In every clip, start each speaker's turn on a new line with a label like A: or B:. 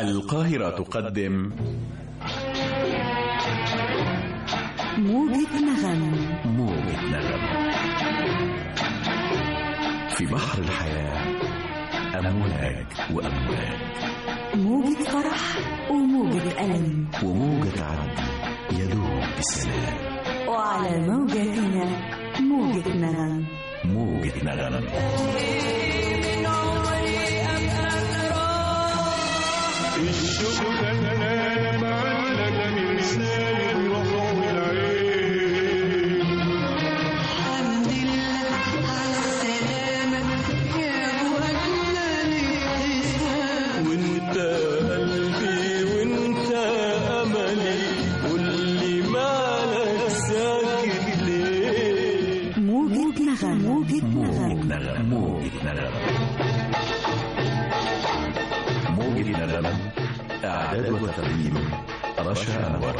A: القاهرة تقدم
B: موجة نغم
A: موجة نغم في بحر الحياة أمواج وأمواج
B: موجة فرح وموجة ألم
A: وموجة عدل يدوب بسلام
B: وعلى موجتنا موجة نغم
A: موجة نغم
C: الشوق فنان معلق من لسان الروح والعين
D: الحمد لله على السلامة يا أبو أجمل ابتسام
C: وانت قلبي وانت املي قولي مالك ساكت ليه
B: موجة نغم موجة
A: موجة
B: نغم
A: نغم موجة نغم موجة نغم إعداد وتقديم رشا أنور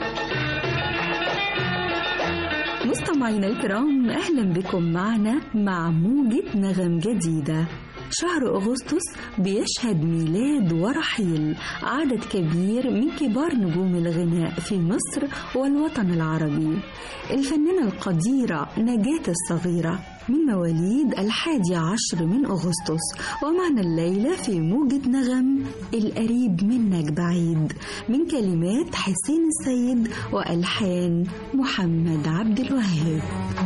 B: مستمعينا الكرام أهلا بكم معنا مع موجة نغم جديدة شهر أغسطس بيشهد ميلاد ورحيل عدد كبير من كبار نجوم الغناء في مصر والوطن العربي الفنانة القديرة نجاة الصغيرة من مواليد الحادي عشر من أغسطس ومعنا الليلة في موجة نغم القريب منك بعيد من كلمات حسين السيد وألحان محمد عبد الوهاب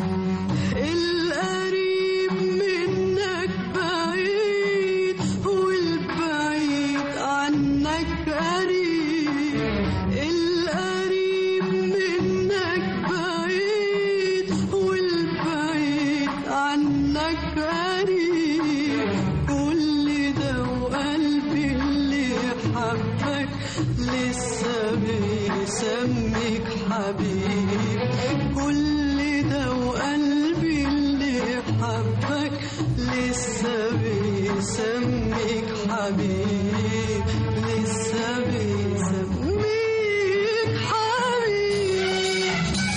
D: القريب منك بعيد والبعيد عنك قريب القريب منك بعيد والبعيد عنك قريب كل ده وقلبي اللي حبك لسه بيسميك حبيب كل ده وقلبي اللي حبك لسه بيسميك حبيب لسه بيسميك حبيب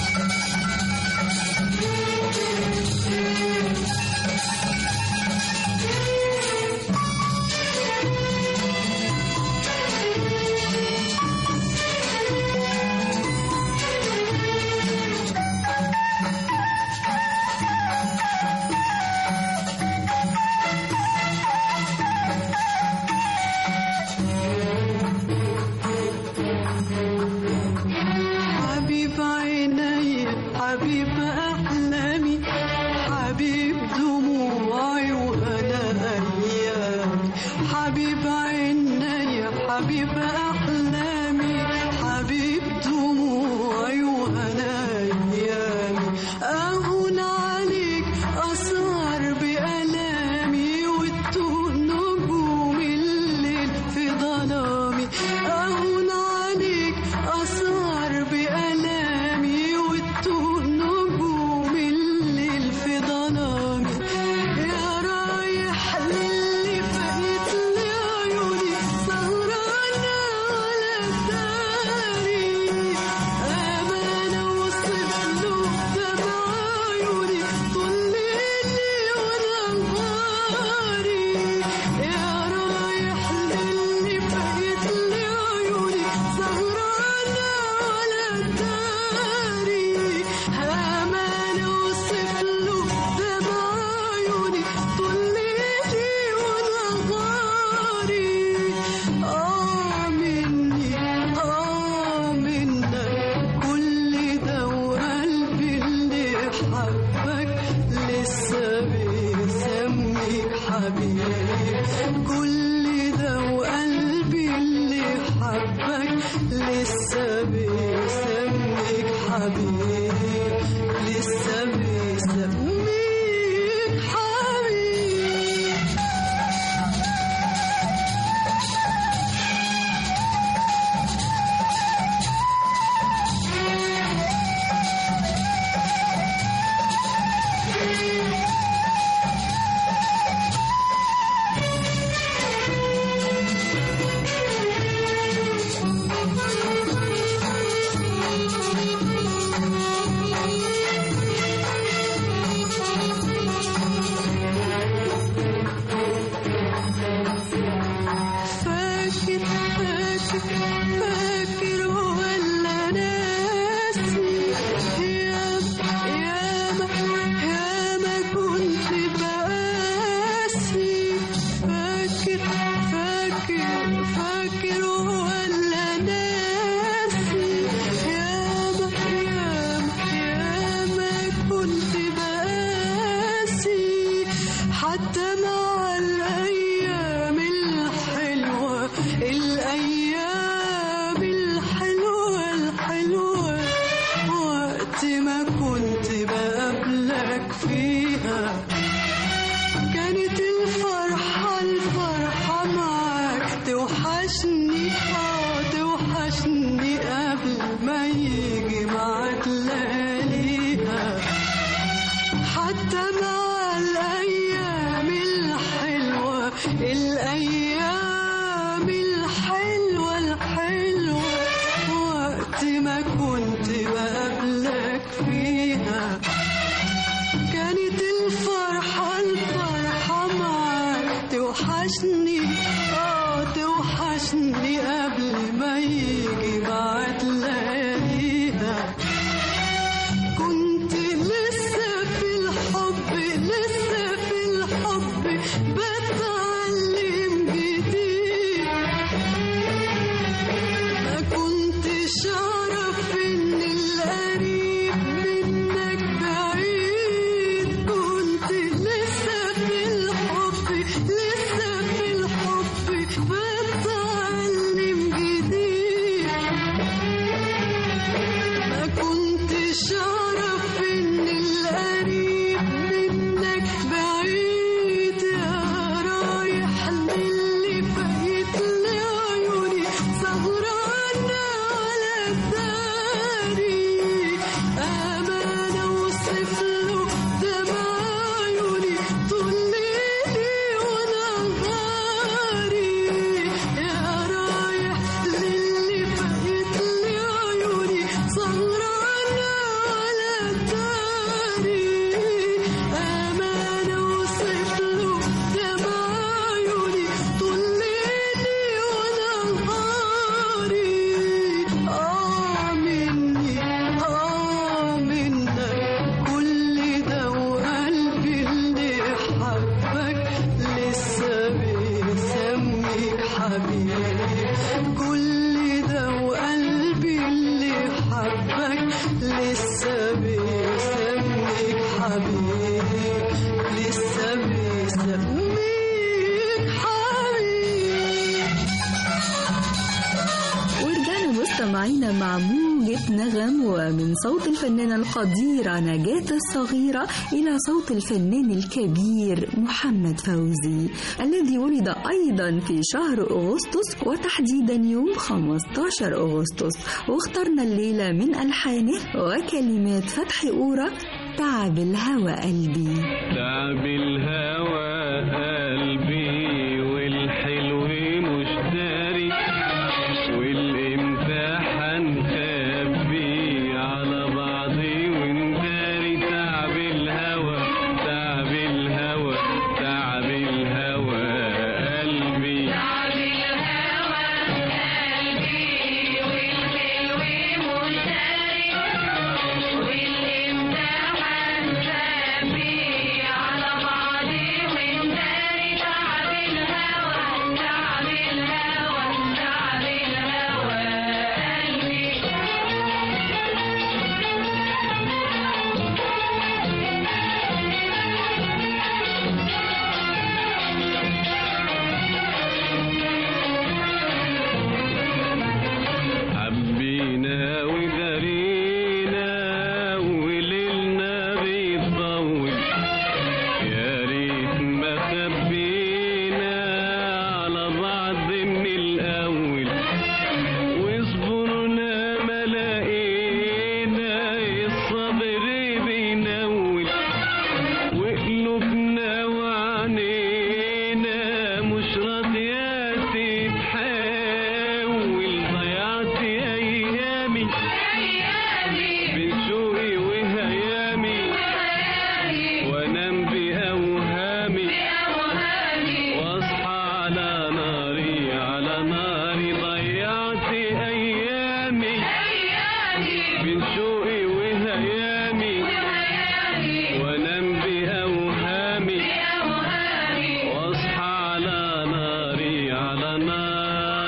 D: حبيب عيني حبيب أحلامي حبيب دموعي وأنا أيامي حبيب عيني حبيب أحلامي حبيب دموعي وأنا أيامي أهون عليك أسهر بألامي وتوه نجوم الليل في ظلامي أهون عليك أسهر بألامي وتوه نجوم الليل في ظلامي يا رايح للي فقت لي عيوني سهرانة على داري أمانة وصف له دمع عيوني طول ليلي ونهاري يا رايح للي فقت لي عيوني سهرانة على داري أمانة وصف له دمع عيوني طول ليلي ونهاري آه مني آه منك كل ده وقلبي اللي حبك لسه بيسميك حبيب كل ده وقلبي اللي حبك لسه بيسميك حبيب لسه بيسميك حبيب فاكر ولا ناسي ياما ياما ياما كنت بقاسي حتى مع الأيام الحلوة الأيام الحلوة الحلوة وقت ما كنت بقابلك فيها كانت الفرحة الفرحة معاك توحشني اه توحشني قبل ما يجي معاك لياليها حتى مع الأيام الحلوة الأيام الحلوة الحلوة وقت ما كنت بقابلك فيها كانت الفرحة الفرحة معاك توحشني اه توحشني قبل ما يجي بعد لياليها كنت لسه في الحب لسه في الحب بتعلم جديد ما كنتش اعرف ان القريب منك بعيد كنت لسه في الحب لسه في الحب بتعلم جديد ما كنتش اعرف ان القريب منك بعيد يا رايح للي فايت لعيوني سهرانة على الداري أمانة اوصف له دمع عيوني طول ليلي ونهاري يا رايح للي فايت لعيوني سهرانة على الداري أمانة اوصف له دمع عيوني طول ليلي ونهاري آه مني آه منك كل ده وقلبي اللي حبك لسه بيسميك حبيبي كل ده وقلبي اللي حبك لسه بيسميك حبيبي لسه بيسميك حبيبي
B: ورجعنا مستمعينا مع موجة نغم ومن صوت الفنانة القديرة نجاة الصغيرة إلى صوت الفنان الكبير محمد فوزي الذي ولد أيضا في شهر أغسطس وتحديدا يوم 15 أغسطس واخترنا الليلة من ألحانه وكلمات فتحي أورا تعب الهوى قلبي
C: تعب الهوى قلبي والحلو مشتري والامتحان خبي على بعضي ونداري تعب الهوى تعب الهوى تعب الهوى قلبي
E: والامتحان خبي على بعضي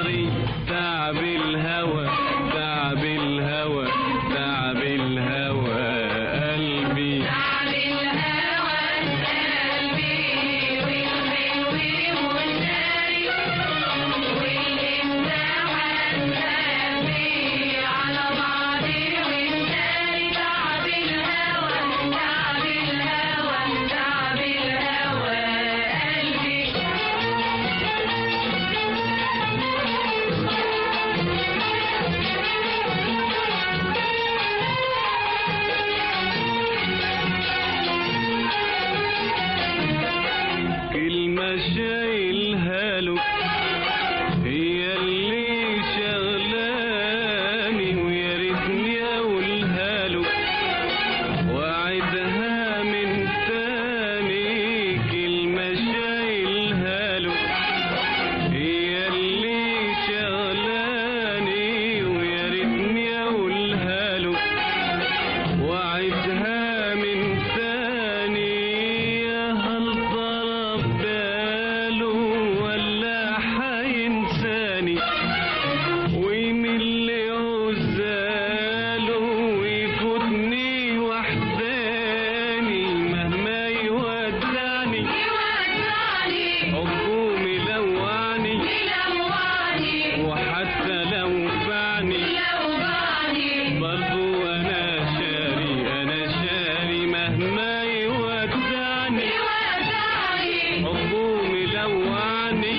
C: بعضي تعب الهوى تعب الهوى تعب الهوى قلبي كلمة شايلها له هي اللي شغلاني ويا ريتني اقولها له وعدها من تاني كلمة شايلها له هي اللي شغلاني ويا ريتني اقولها له وعدها من تاني يا هل ضرب باله ولا حينساني ويمل عزاله ويفوتني وحداني مهما يودعني حبه ملوعني وحتى لو فعني برضو انا شاري انا شاري مهما يودعني حبه ملوعني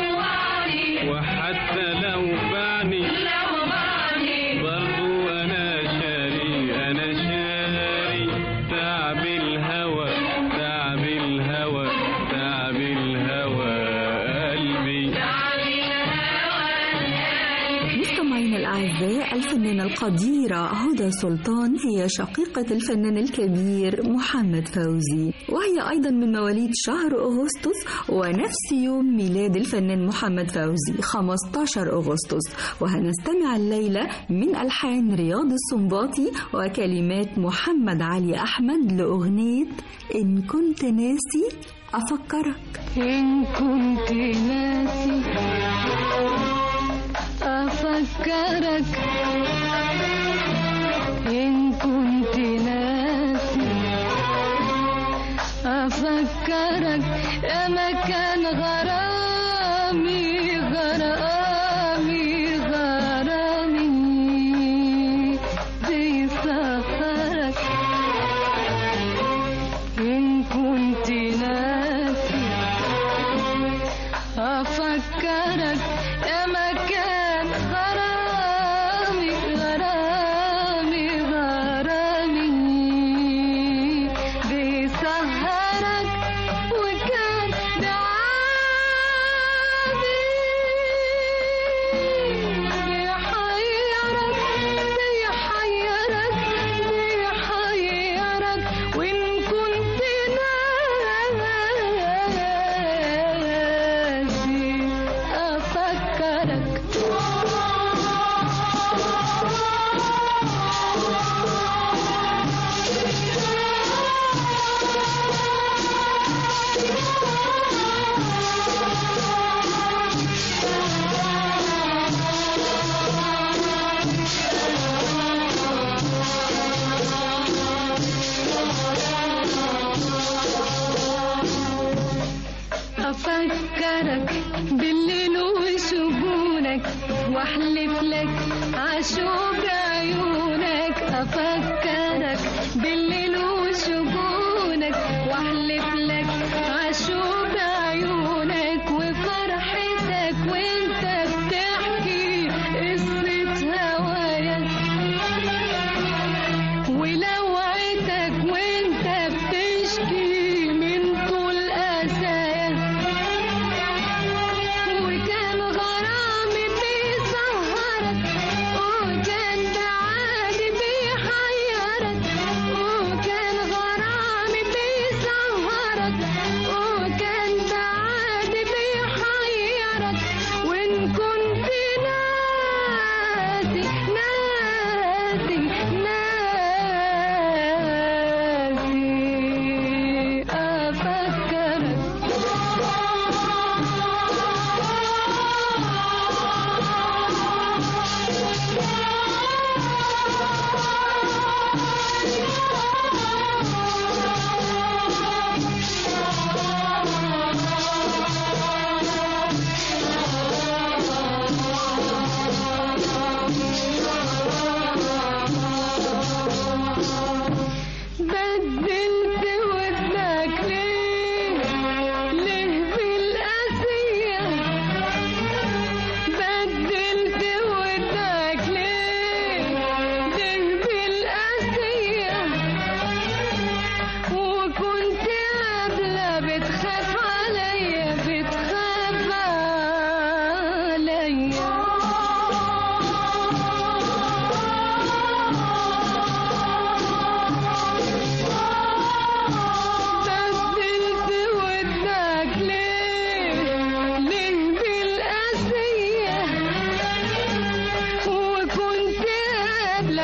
C: وحتى لو فعني برضو انا شاري انا شاري تعب الهوى تعب الهوى تعب الهوى قلبي
B: مستمعينا الأعزاء الفنانة القديرة هدى سلطان هي شقيقة الفنان الكبير محمد فوزي وهي أيضا من مواليد شهر أغسطس ونفس يوم ميلاد الفنان محمد فوزي 15 أغسطس وهنستمع الليلة من ألحان رياض السنباطي وكلمات محمد علي أحمد لأغنية إن كنت ناسي أفكرك
E: إن كنت ناسي أفكرك إن كنت ناسي أفكرك يا مكان غرامي غرامي غرامي بيسهرك إن كنت ناسي أفكرك يا مكان غرامي غرامي غرامي بيسهرك وكان بعادي بيحيرك بيحيرك بيحيرك وإن كنت ناسي أفكرك أفكرك بالليل وشجونك واحلف لك عشوق عيونك أفكرك بالليل وشجونك واحلف لك عشوق عيونك وفرحتك وانت بتحكي قصة هوايا ولوعتك وانت بتشكي من طول أسايا وكان غرامي بيسهرك وكان بعادي بيحيرك وكان غرامي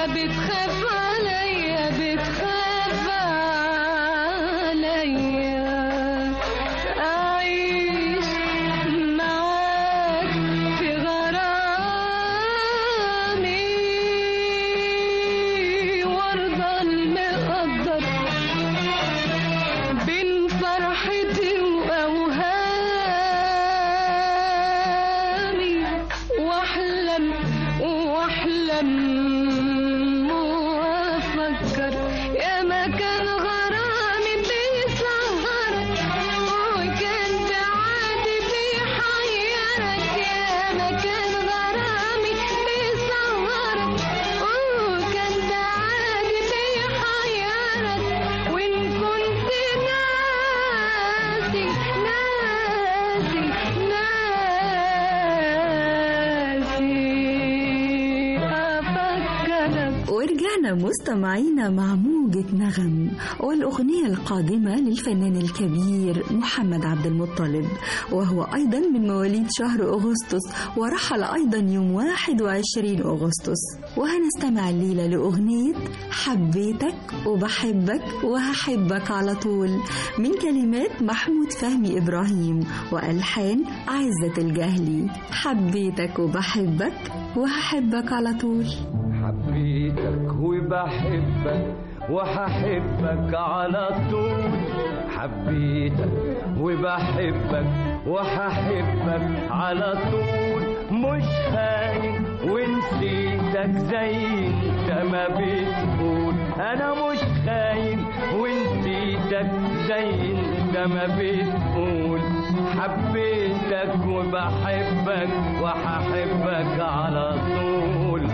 E: بتخاف عليا بتخاف عليا أعيش معاك في غرامي وارضى المقدر بين فرحتي وأوهامي واحلم واحلم وافكر يا مكان غرامي بيسهرك وكان بعادي بيحيرك يا مكان غرامي بيسهرك وكان بعادي بيحيرك وإن كنت ناسي ناسي ناسي أفكرك
B: ورجعنا مستمعينا مع موجة نغم والأغنية القادمة للفنان الكبير محمد عبد المطلب وهو أيضا من مواليد شهر أغسطس ورحل أيضا يوم 21 أغسطس وهنستمع الليلة لأغنية حبيتك وبحبك وهحبك على طول من كلمات محمود فهمي إبراهيم وألحان عزة الجهلي حبيتك وبحبك وهحبك على طول
F: حبيتك وبحبك وهحبك على طول حبيتك وبحبك وهحبك على طول مش خاين ونسيتك زي انت ما بتقول انا مش خاين ونسيتك زي انت ما بتقول حبيتك وبحبك وهحبك على طول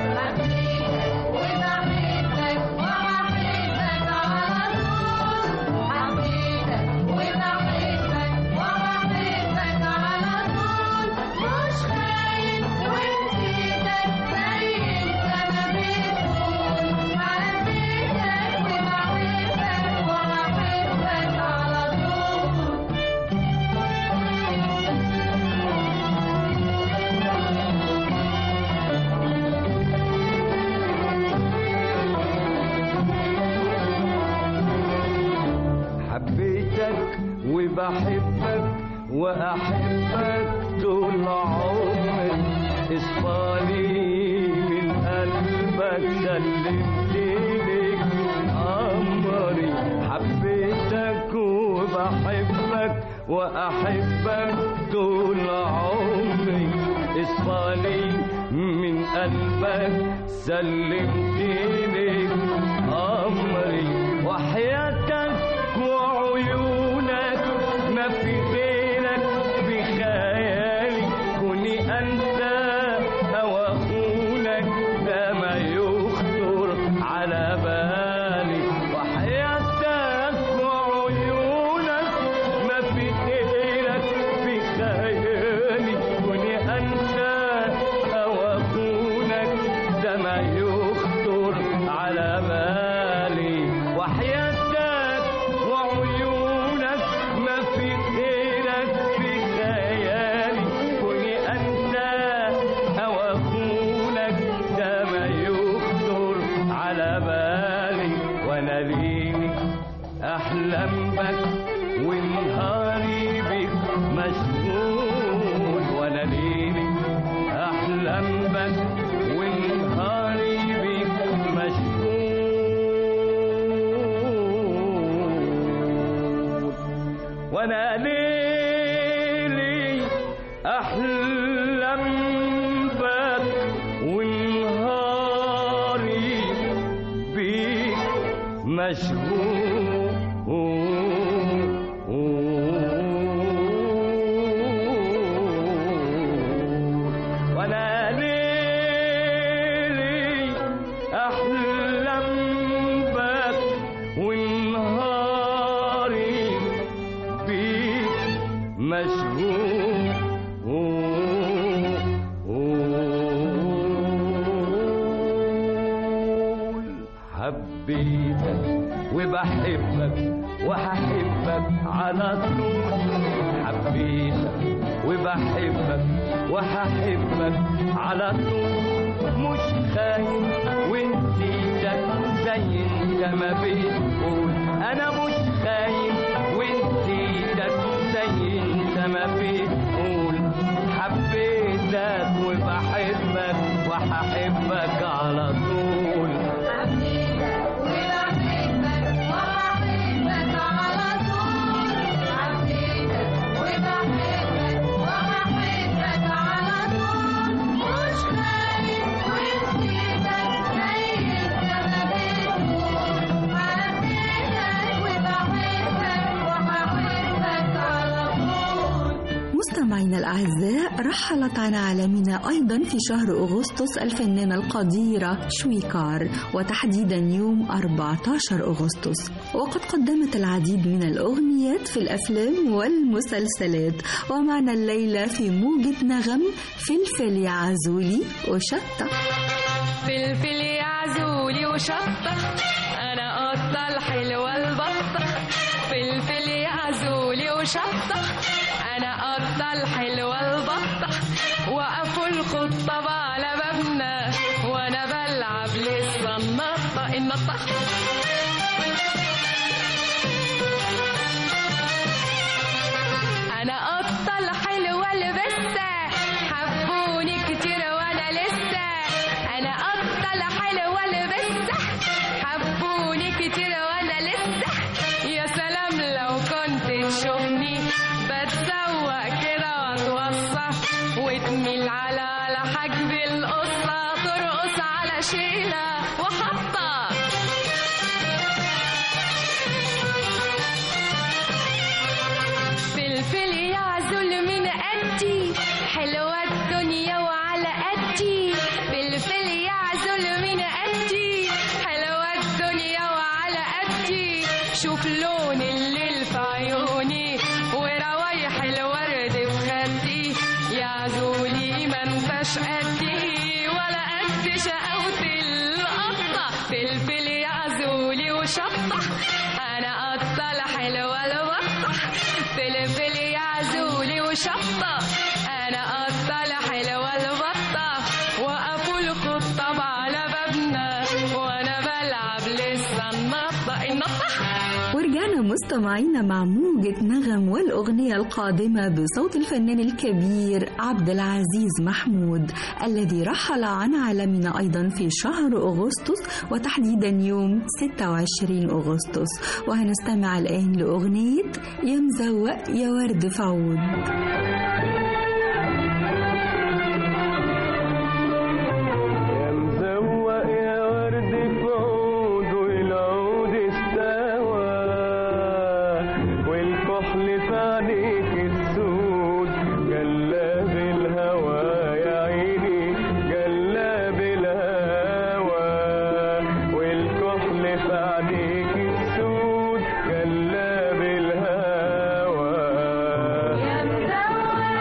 F: حبيتك وبحبك وأحبك طول عمري اصفالي من قلبك سلمت لك أمري حبيتك وبحبك وأحبك طول عمري اصفالي من قلبك سلمت لك أمري وحياتك وعيونك ما في غيرك بخيالي كوني أنت أو أخونك ده ما يخطر على بالي وحياتك وعيونك ما في غيرك بخيالي كوني أنت أو أخونك ده ما يخطر على بالي وحياتك وعيونك ما في غيرك في خيالي كوني أنت أو أخونك ده ما يخطر على بالي وأنا ليلي أحلم بك ونهاري بك مشغول وأنا ليلي أحلم بك ونهاري بك مشغول وانا ليلي احلم بك ونهاري بيك مشغول وانا ليلي احلم بك ونهاري بيك مشغول حبيتك وبحبك وهحبك على طول حبيتك وبحبك وهحبك على طول مش خايف ونسيتك زي انت ما بتقول انا مش خايف ونسيتك زي انت ما بتقول حبيتك وبحبك وهحبك على طول
B: مستمعينا الأعزاء رحلت عن عالمنا أيضا في شهر أغسطس الفنانة القديرة شويكار وتحديدا يوم 14 أغسطس وقد قدمت العديد من الأغنيات في الأفلام والمسلسلات ومعنا الليلة في موجة نغم فلفل يا عزولي وشطة
E: فلفل يا عزولي وشطة أنا قطة الحلوة البطة فلفل يا عزولي وشطة أنا قطة الحلوة البطة وقفوا الخطة على بابنا وأنا بلعب لسه النطة النطة أنا قطة الحلوة لبسة حبوني كتير وأنا لسه أنا قطة الحلوة لبسة حبوني كتير وأنا لسه يا سلام لو كنت تشوفني بتسوق كده واتوصى وتميل على على حجب القصة ترقص على شيلة وحطة فلفل يعزل من قدي حلوة الدنيا وعلى قدي فلفل يعزل من قدي حلوة الدنيا وعلى قدي شوف لون الليل في عيوني وروايح الورد في خدي يعزولي ما انتش قدي ولا قد شقاوة القطة فلفل يعزولي وشطة أنا قطة الحلوة البطة فلفل يعزولي وشطة أنا قطة الحلوة البطة وقفوا الخطة على بابنا وأنا بلعب لسه النطة النطة
B: ورجعنا مستمعينا مع موجة نغم والأغنية القادمة بصوت الفنان الكبير عبد العزيز محمود الذي رحل عن عالمنا أيضا في شهر أغسطس وتحديدا يوم 26 أغسطس وهنستمع الآن لأغنية يا مزوق يا ورد في عود
F: يا مزوق يا ورد في عود والعود استوى والكحل في عينيك السود جلاب الهوى يا عيني جلاب الهوى والكحل في عينيك السود جلاب الهوى
E: يا مزوق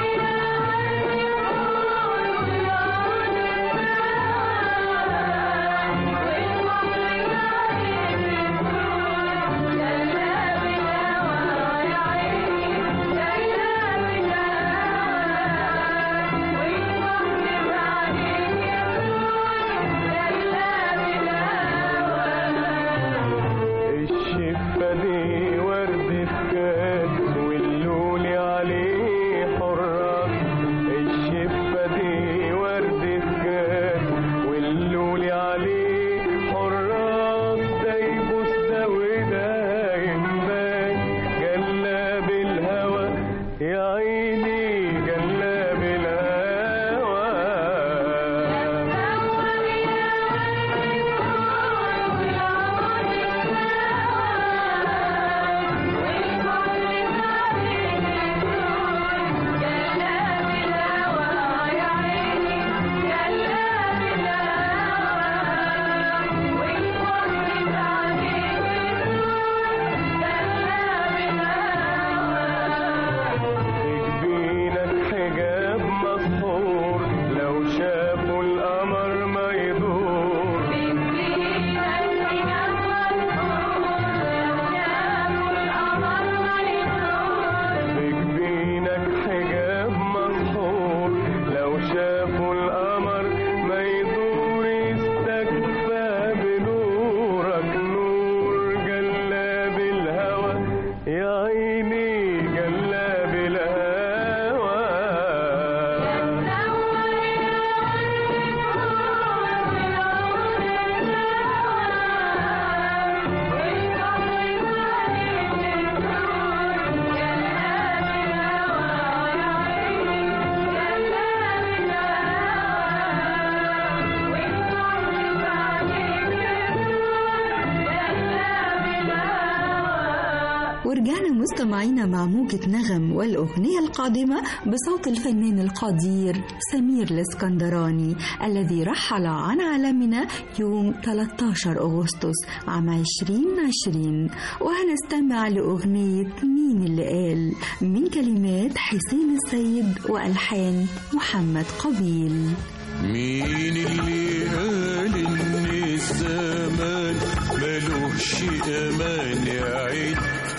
B: ورجعنا مستمعينا مع موجة نغم والأغنية القادمة بصوت الفنان القدير سمير الاسكندراني الذي رحل عن عالمنا يوم 13 أغسطس عام 2020 وهنستمع لأغنية مين اللي قال من كلمات حسين السيد وألحان محمد قبيل
G: مين اللي قال ان الزمان ملوش امان يا عيد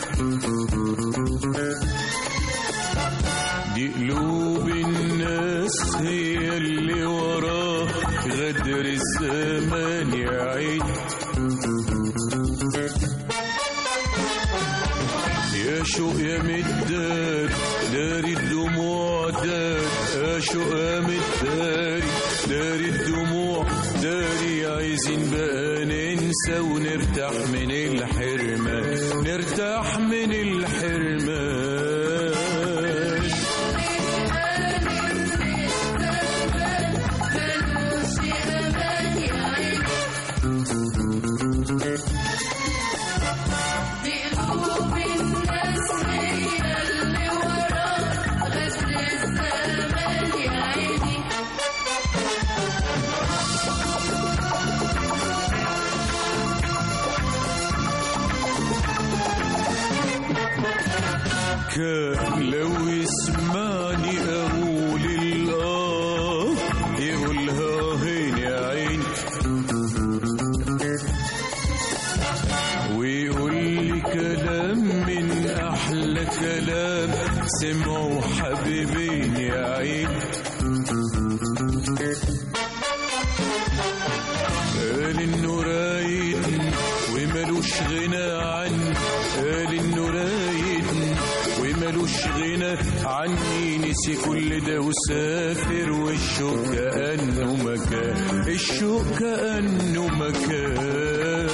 G: دي قلوب الناس هي اللي وراه غدر الزمان يا عيد يا شوق يا مدار داري الدموع دار يا شوق يا مدار داري الدموع داري عايزين بقى ننسى ونرتاح من الحرمان نرتاح من الحرمان كان لو يسمعني اقول الاه يقولها هين يا عيني ويقول لي كلام من احلى كلام سمعوا حبيبين يا عيني قال انه رايد وملوش غنى عني قال انه رايد وملوش غنى عني نسي كل ده وسافر والشوق كأنه مكان الشوق كأنه مكان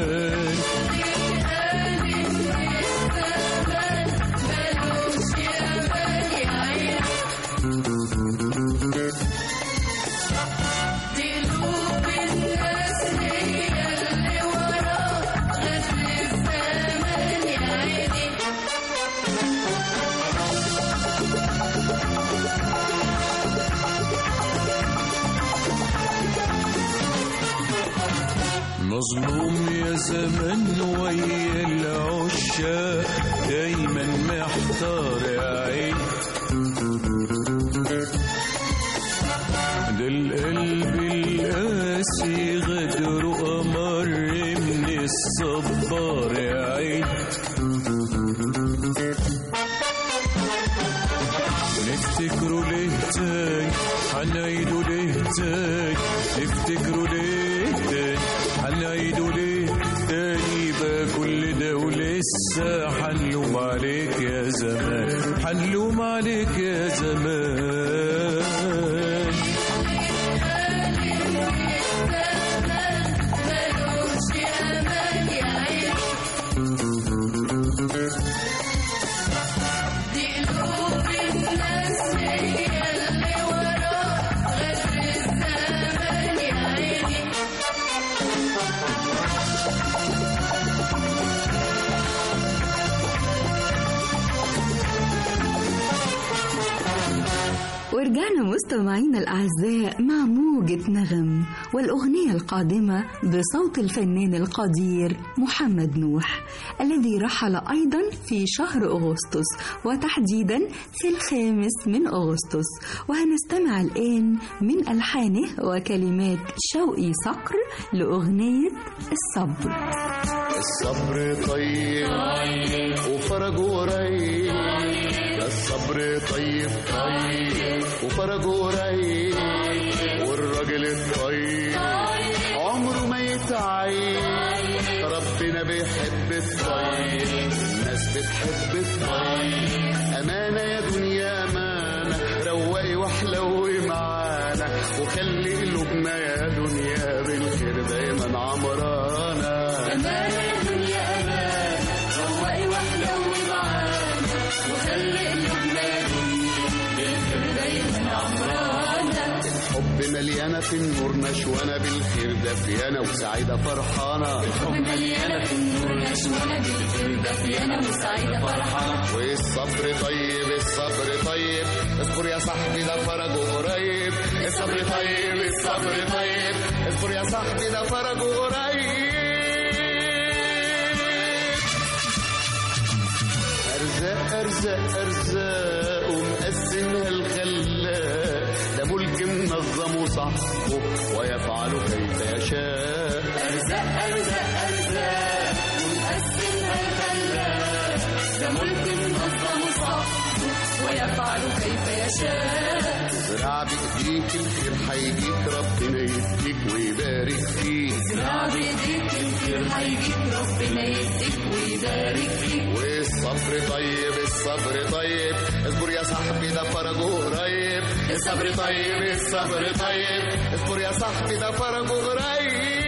G: مظلوم يا زمن ويا العشاق دايما محتار يا عين ده القلب القاسي غدر أمر من الصبار يا عين نفتكروا ليه تاني هنعيدوا ليه تاني نفتكروا ليه تاني هنعيدوا ليه تاني بقى كل ده ولسه هنلوم عليك يا زمان هنلوم عليك يا زمان
B: ورجعنا مستمعينا الأعزاء مع موجة نغم والأغنية القادمة بصوت الفنان القدير محمد نوح الذي رحل أيضا في شهر أغسطس وتحديدا في الخامس من أغسطس وهنستمع الآن من ألحانه وكلمات شوقي صقر لأغنية الصبر
H: الصبر طيب وفرجه قريب ده الصبر طيب طيب وفرجه قريب والراجل الطيب عمره ما يتعيب ربنا بيحب الطيب الناس بتحب الطيب أمانة يا دنيا أمانة روقي واحلوي معانا وخلي قلوبنا يا دنيا بالخير دايما عمرانة الحب مليان مليانة في النور نشوانة بالخير دافيانة وسعيدة فرحانة
D: مليانة في النور نشوانة بالخير دافيانة وسعيدة فرحانة
H: والصبر طيب الصبر طيب اصبر يا صاحبي ده فرجه قريب الصبر طيب الصبر طيب اصبر يا صاحبي ده فرجه قريب أرزاق أرزاق أرزاق ومقسمها الخلاق ده ملك منظم وصحبه ويفعل كيف يشاء
D: أرزاق أرزاق أرزاق ومقسمها الخلاق ده ملك منظم وصحبه ويفعل كيف يشاء
H: زرع بإيديك الخير هيجيك ربنا يديك ويبارك فيك
D: زرع بإيديك الخير هيجيك ربنا يديك ويبارك فيك
H: والصبر طيب الصبر طيب اصبر يا صاحبي ده فرجه قريب الصبر طيب الصبر طيب اصبر يا صاحبي ده فرجه قريب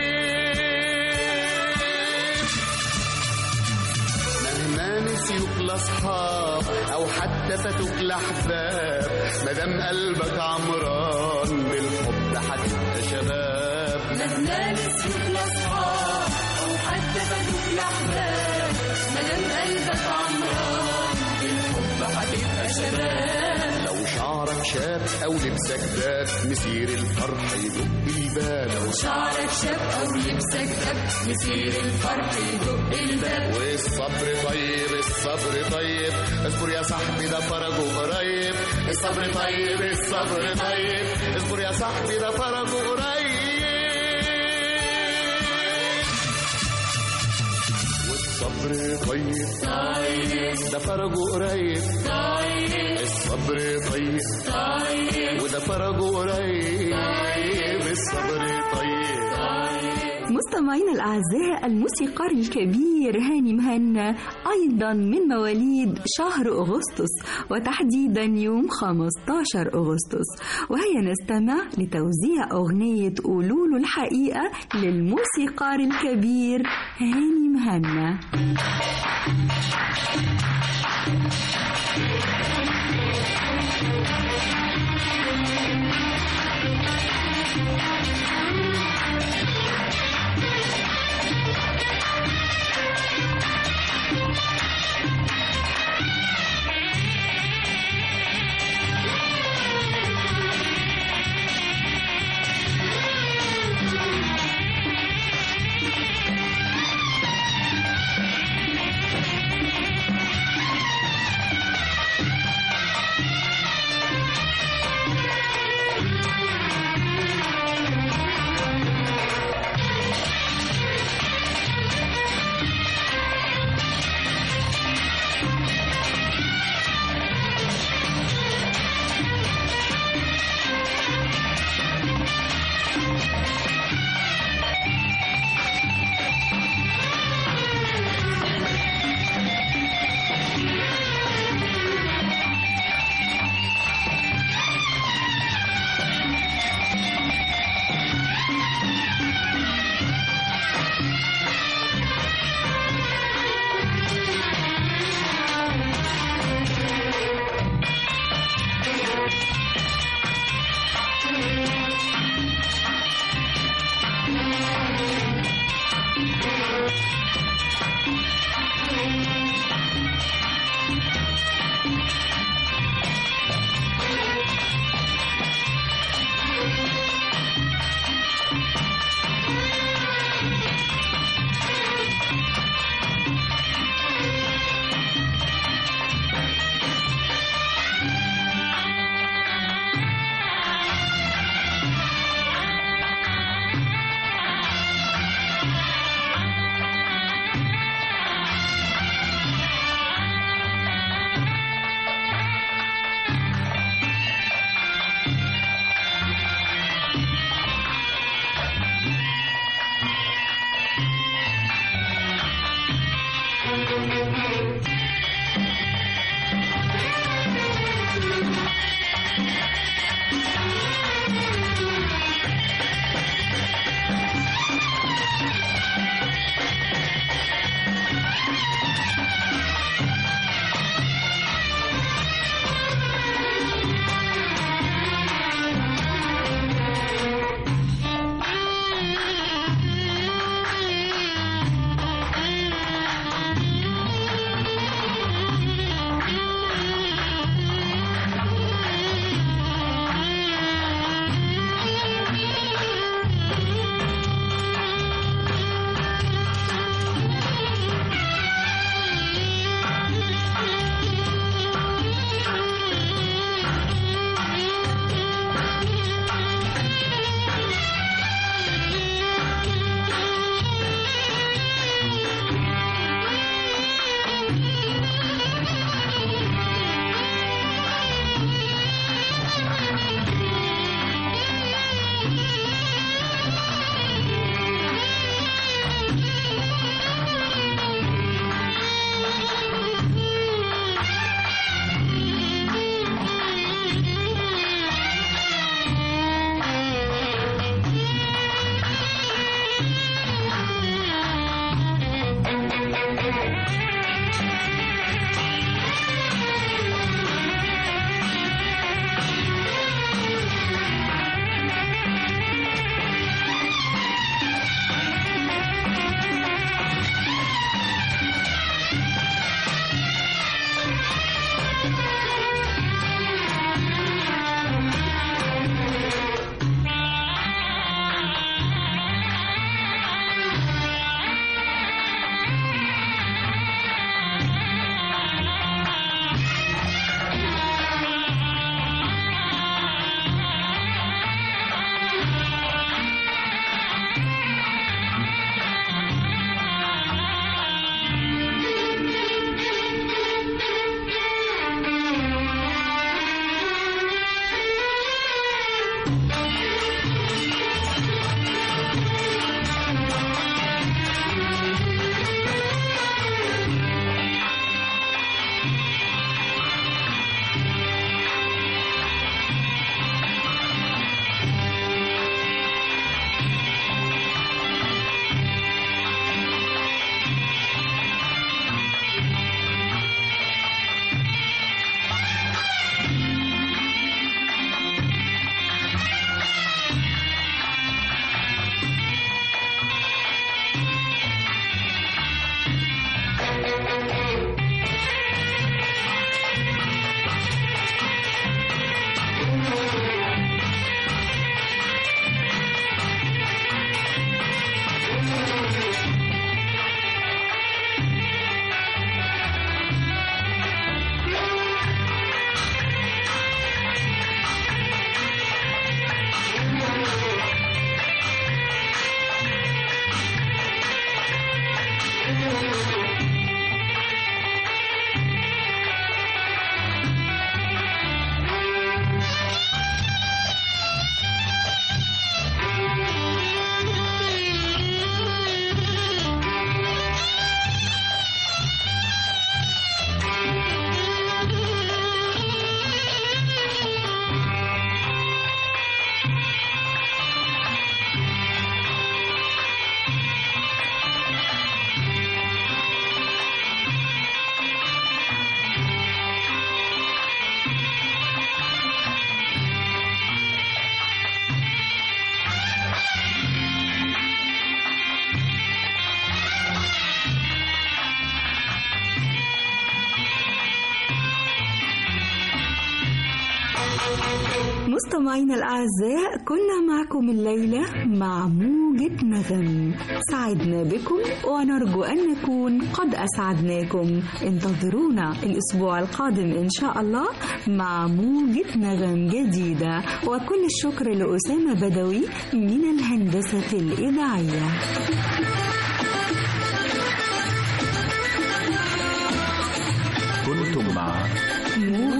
H: مهما نسيوك الاصحاب او حتى فاتوك الاحباب مادام قلبك عمران بالحب هتبقى شباب
D: مهما نسيوك الأصحاب أو حتى فاتوك الأحباب مادام قلبك عمران بالحب هتبقى شباب
H: لو شعرك شاب او لبسك داب مسير الفرح يدق الباب لو
D: شعرك شاب أو لبسك دب مسير الفرح يدق الباب
H: والصبر طيب الصبر طيب اصبر يا صاحبي ده فرجه قريب الصبر طيب الصبر طيب اصبر يا صاحبي ده فرجه قريب والصبر طيب
D: طيب
H: ده فرجه قريب
D: طيب
H: الصبر طيب
D: طيب
H: وده فرجه قريب الصبر طيب
B: مستمعينا الأعزاء الموسيقار الكبير هاني مهنا أيضا من مواليد شهر أغسطس وتحديدا يوم 15 أغسطس وهيا نستمع لتوزيع أغنية قولوا الحقيقة للموسيقار الكبير هاني مهنا مستمعينا الأعزاء كنا معكم الليلة مع موجة نغم سعدنا بكم ونرجو أن نكون قد أسعدناكم انتظرونا الأسبوع القادم إن شاء الله مع موجة نغم جديدة وكل الشكر لأسامة بدوي من الهندسة الإذاعية
A: كنتم مع
B: موجة